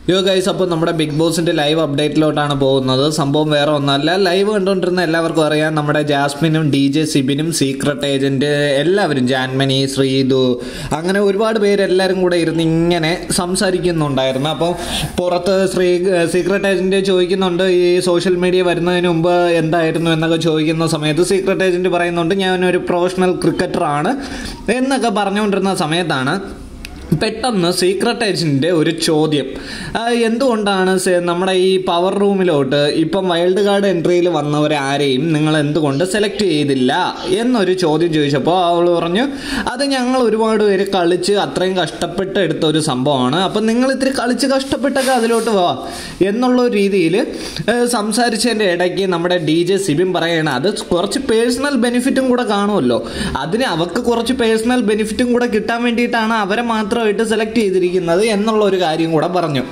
യോ ഗൈസ് അപ്പോൾ നമ്മുടെ ബിഗ് ബോസിന്റെ ലൈവ് അപ്ഡേറ്റിലോട്ടാണ് പോകുന്നത് സംഭവം വേറെ ഒന്നല്ല ലൈവ് കണ്ടുകൊണ്ടിരുന്ന എല്ലാവർക്കും അറിയാം നമ്മുടെ ജാസ്മിനും ഡി ജെ സിബിനും സീക്രട്ട് ഏജന്റ് എല്ലാവരും ജാൻമനി ശ്രീതു അങ്ങനെ ഒരുപാട് പേര് എല്ലാവരും കൂടെ ഇരുന്ന് ഇങ്ങനെ സംസാരിക്കുന്നുണ്ടായിരുന്നു അപ്പോൾ പുറത്ത് ശ്രീ സീക്രട്ട് ഏജന്റ് ചോദിക്കുന്നുണ്ട് ഈ സോഷ്യൽ മീഡിയ വരുന്നതിന് മുമ്പ് എന്തായിരുന്നു എന്നൊക്കെ ചോദിക്കുന്ന സമയത്ത് സീക്രട്ട് ഏജന്റ് പറയുന്നുണ്ട് ഞാൻ ഒരു പ്രൊഫഷണൽ ക്രിക്കറ്ററാണ് എന്നൊക്കെ പറഞ്ഞുകൊണ്ടിരുന്ന സമയത്താണ് പെട്ടെന്ന് സീക്രട്ട് ഏജന്റിന്റെ ഒരു ചോദ്യം ആ, എന്തുകൊണ്ടാണ് സെ- നമ്മുടെ ഈ പവർ റൂമിലോട്ട് ഇപ്പം വൈൽഡ് കാർഡ് എൻട്രിയിൽ വന്നവരെ ആരെയും നിങ്ങൾ എന്തുകൊണ്ട് സെലക്ട് ചെയ്തില്ല എന്നൊരു ചോദ്യം ചോദിച്ചപ്പോൾ അവൾ പറഞ്ഞു അത് ഞങ്ങൾ ഒരുപാട് പേര് കളിച്ച് അത്രയും കഷ്ടപ്പെട്ട് എടുത്ത ഒരു സംഭവമാണ് അപ്പം നിങ്ങൾ ഇത്തിരി കളിച്ച് കഷ്ടപ്പെട്ടൊക്കെ അതിലോട്ട് വാ എന്നുള്ള ഒരു രീതിയിൽ സംസാരിച്ചതിൻ്റെ ഇടയ്ക്ക് നമ്മുടെ ഡി ജെ സിബിൻ പറയണ അത് കുറച്ച് പേഴ്സണൽ ബെനിഫിറ്റും കൂടെ കാണുമല്ലോ അതിന് അവർക്ക് കുറച്ച് പേഴ്സണൽ ബെനിഫിറ്റും കൂടെ കിട്ടാൻ വേണ്ടിയിട്ടാണ് അവരെ മാത്രമായിട്ട് സെലക്ട് ചെയ്തിരിക്കുന്നത് എന്നുള്ള ഒരു കാര്യം കൂടെ പറഞ്ഞു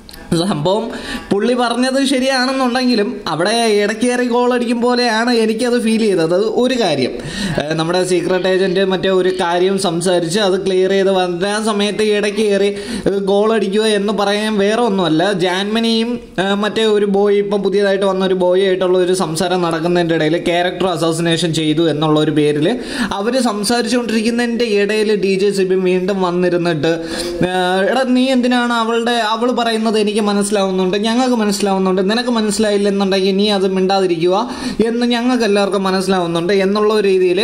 സംഭവം പുള്ളി പറഞ്ഞത് ശരിയാണെന്നുണ്ടെങ്കിലും അവിടെ ഇടയ്ക്കേറി ഗോൾ അടിക്കും പോലെയാണ് എനിക്കത് ഫീൽ ചെയ്തത് ഒരു കാര്യം ഏഹ് നമ്മുടെ സീക്രട്ട് ഏജന്റ് മറ്റേ ഒരു കാര്യം സംസാരിച്ച് അത് ക്ലിയർ ചെയ്ത് വന്ന ആ സമയത്ത് ഇടയ്ക്ക് കയറി ഗോൾ അടിക്കുക എന്ന് പറയാൻ വേറെ ഒന്നുമല്ല ജാൻമനിയും ഏഹ് മറ്റേ ഒരു ബോയ് ഇപ്പം പുതിയതായിട്ട് വന്ന ഒരു ബോയ് ആയിട്ടുള്ള ഒരു സംസാരം നടക്കുന്നതിൻ്റെ ഇടയിൽ ക്യാരക്ടർ അസോസിനേഷൻ ചെയ്തു എന്നുള്ള ഒരു പേരിൽ അവർ സംസാരിച്ചുകൊണ്ടിരിക്കുന്നതിൻ്റെ ഇടയിൽ ഡി ജെ സിബിൻ വീണ്ടും വന്നിരുന്നിട്ട് ഏഹ് എടാ നീ എന്തിനാണ് അവളുടെ അവൾ പറയുന്നത് എനിക്ക് മനസ്സിലാവുന്നുണ്ട് ഞങ്ങൾക്ക് മനസ്സിലാവുന്നുണ്ട് നിനക്ക് മനസ്സിലായില്ലെന്നുണ്ടെങ്കിൽ നീ അത് മിണ്ടാതിരിക്കുക എന്ന് ഞങ്ങൾക്ക് എല്ലാവർക്കും മനസ്സിലാവുന്നുണ്ട് എന്നുള്ള ഒരു രീതിയിൽ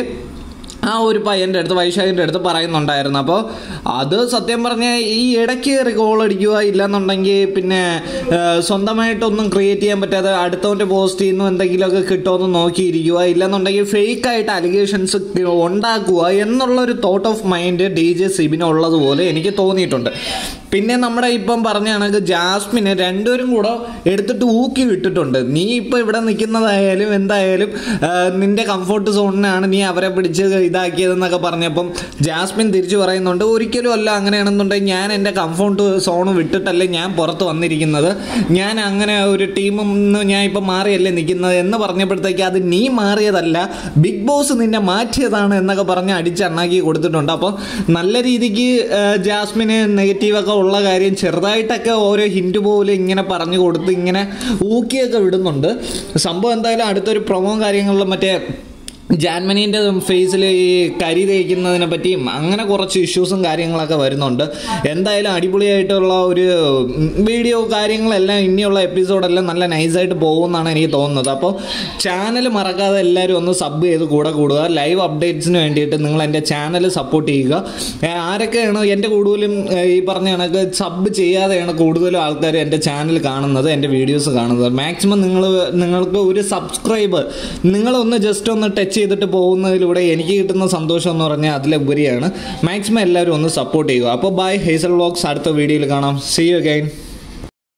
ആ ഒരു പയ്യൻ്റെ അടുത്ത് വൈശാഖിൻ്റെ അടുത്ത് പറയുന്നുണ്ടായിരുന്നു അപ്പോൾ അത് സത്യം പറഞ്ഞാൽ ഈ ഇടയ്ക്ക് കയറി ഗോൾ അടിക്കുക ഇല്ലെന്നുണ്ടെങ്കിൽ പിന്നെ ആ, സ്വന്തമായിട്ടൊന്നും ക്രിയേറ്റ് ചെയ്യാൻ പറ്റാതെ അടുത്തവൻ്റെ പോസ്റ്റിൽ നിന്നും എന്തെങ്കിലുമൊക്കെ കിട്ടുമെന്ന് നോക്കിയിരിക്കുക ഇല്ലെന്നുണ്ടെങ്കിൽ ഫേക്കായിട്ട് അലിഗേഷൻസ് ഉണ്ടാക്കുക എന്നുള്ളൊരു thought of mind D J സിബിനുള്ളതുപോലെ എനിക്ക് തോന്നിയിട്ടുണ്ട് പിന്നെ നമ്മുടെ ഇപ്പം പറഞ്ഞ കണക്ക് ജാസ്മിനെ രണ്ടുപേരും കൂടെ എടുത്തിട്ട് ഊക്കി വിട്ടിട്ടുണ്ട് നീ ഇപ്പം ഇവിടെ നിൽക്കുന്നതായാലും എന്തായാലും ആ, നിന്റെ കംഫർട്ട് സോണിനാണ് നീ അവരെ പിടിച്ച് ഇതാക്കിയതെന്നൊക്കെ പറഞ്ഞപ്പം ജാസ്മിൻ തിരിച്ചു പറയുന്നുണ്ട് ഒരിക്കലും അല്ല അങ്ങനെയാണെന്നുണ്ടെങ്കിൽ ഞാൻ എൻ്റെ കംഫർട്ട് സോൺ വിട്ടിട്ടല്ലേ ഞാൻ പുറത്ത് വന്നിരിക്കുന്നത് ഞാൻ അങ്ങനെ ഒരു ടീമിൽ നിന്ന് ഞാൻ ഇപ്പം മാറിയല്ലേ നിൽക്കുന്നത് എന്ന് പറഞ്ഞപ്പോഴത്തേക്ക് അത് നീ മാറിയതല്ല ബിഗ് ബോസ് നിന്നെ മാറ്റിയതാണ് എന്നൊക്കെ പറഞ്ഞ് അടിച്ചണ്ണാക്കി കൊടുത്തിട്ടുണ്ട് അപ്പോൾ നല്ല രീതിക്ക് ആ, ജാസ്മിന് നെഗറ്റീവൊക്കെ ഉള്ള കാര്യം ചെറുതായിട്ടൊക്കെ ഓരോ ഹിൻറ്റ് പോലെ ഇങ്ങനെ പറഞ്ഞു കൊടുത്ത് ഇങ്ങനെ ഊക്കിയൊക്കെ വിടുന്നുണ്ട് സംഭവം എന്തായാലും അടുത്തൊരു പ്രൊമോ കാര്യങ്ങളിലും മറ്റേ ജാൻമനീൻ്റെ ഫേസിൽ ഈ കരി തേക്കുന്നതിനെ പറ്റിയും അങ്ങനെ കുറച്ച് ഇഷ്യൂസും കാര്യങ്ങളൊക്കെ വരുന്നുണ്ട് എന്തായാലും അടിപൊളിയായിട്ടുള്ള ഒരു വീഡിയോ കാര്യങ്ങളെല്ലാം ഇനിയുള്ള എപ്പിസോഡെല്ലാം നല്ല നൈസായിട്ട് പോകുമെന്നാണ് എനിക്ക് തോന്നുന്നത് അപ്പോൾ ചാനൽ മറക്കാതെ എല്ലാവരും ഒന്ന് സബ് ചെയ്ത് കൂടെ കൂടുക ലൈവ് അപ്ഡേറ്റ്സിന് വേണ്ടിയിട്ട് നിങ്ങൾ എൻ്റെ ചാനൽ സപ്പോർട്ട് ചെയ്യുക ഏ, ആരൊക്കെയാണ് എൻ്റെ കൂടുതലും ഏ, ഈ പറഞ്ഞ കണക്ക് സബ് ചെയ്യാതെയാണ് കൂടുതലും ആൾക്കാർ എൻ്റെ ചാനൽ കാണുന്നത് എൻ്റെ വീഡിയോസ് കാണുന്നത് മാക്സിമം നിങ്ങൾ നിങ്ങൾക്ക് ഒരു സബ്സ്ക്രൈബ് നിങ്ങളൊന്ന് ജസ്റ്റ് ഒന്ന് ടച്ച് ചെയ്തിട്ട് പോകുന്നതിലൂടെ എനിക്ക് കിട്ടുന്ന സന്തോഷം എന്ന് പറഞ്ഞാൽ അതിലുപരിയാണ് മാക്സിമം എല്ലാവരും ഒന്ന് സപ്പോർട്ട് ചെയ്യുക അപ്പോൾ ബൈ ഹേസൽ വ്ളോഗ്സ് അടുത്ത വീഡിയോയിൽ കാണാം സി യു അഗൈൻ